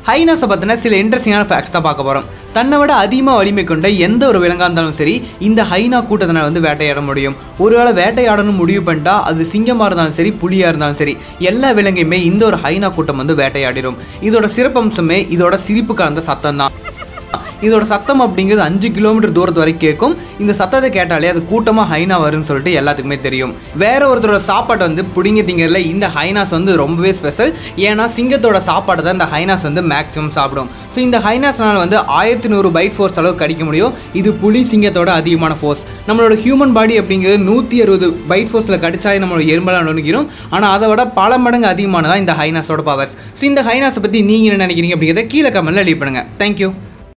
ஹைனாஸை பற்றின சில இன்ட்ரெஸ்டிங்கான ஃபேக்ட்ஸ் தான் பார்க்க போகிறோம் தன்னை விட அதிகமாக வலிமை கொண்ட எந்த ஒரு விலங்காக இருந்தாலும் சரி இந்த ஹைனா கூட்டத்தினால் வந்து வேட்டையாட முடியும் ஒருவேளை வேட்டையாடணும் முடிவு பண்ணிட்டா அது சிங்கமாக இருந்தாலும் சரி புலியாக இருந்தாலும் சரி எல்லா விலங்கையுமே இந்த ஒரு ஹைனா கூட்டம் வந்து வேட்டையாடிடும் இதோட சிறப்பம்சமே இதோட சிரிப்பு கலந்த சத்தம் தான் இதோட சத்தம் அப்படிங்கிறது அஞ்சு கிலோமீட்டர் தூரத்து வரைக்கும் கேட்கும் இந்த சத்தத்தை கேட்டாலே அது கூட்டமாக ஹைனா வரும்னு சொல்லிட்டு எல்லாத்துக்குமே தெரியும் வேற ஒருத்தரோட சாப்பாட்டை வந்து புடிங்க திங்கரில் இந்த ஹைனாஸ் வந்து ரொம்பவே ஸ்பெஷல் ஏன்னா சிங்கத்தோட சாப்பாடை தான் இந்த ஹைனாஸ் வந்து மேக்ஸிமம் சாப்பிடும் ஸோ இந்த ஹைனாஸ்னால வந்து ஆயிரத்தி நூறு பைட் ஃபோர்ஸ் அளவு கடிக்க முடியும் இது புலி சிங்கத்தோட அதிகமான ஃபோர்ஸ் நம்மளோட ஹியூமன் பாடி அப்படிங்கிறது நூற்றி அறுபது பைட் ஃபோர்ஸில் கடிச்சாலே நம்மளோட எறும்பெல்லாம் நுணுக்கிறோம் ஆனால் அதை விட பல மடங்கு அதிகமானதான் இந்த ஹைனாஸோட பவர்ஸ் ஸோ இந்த ஹைனாஸை பற்றி நீங்கள் என்ன நினைக்கிறீங்க அப்படிங்கிறத கீழே கமெண்ட்ல லீவ் பண்ணுங்க தேங்க்யூ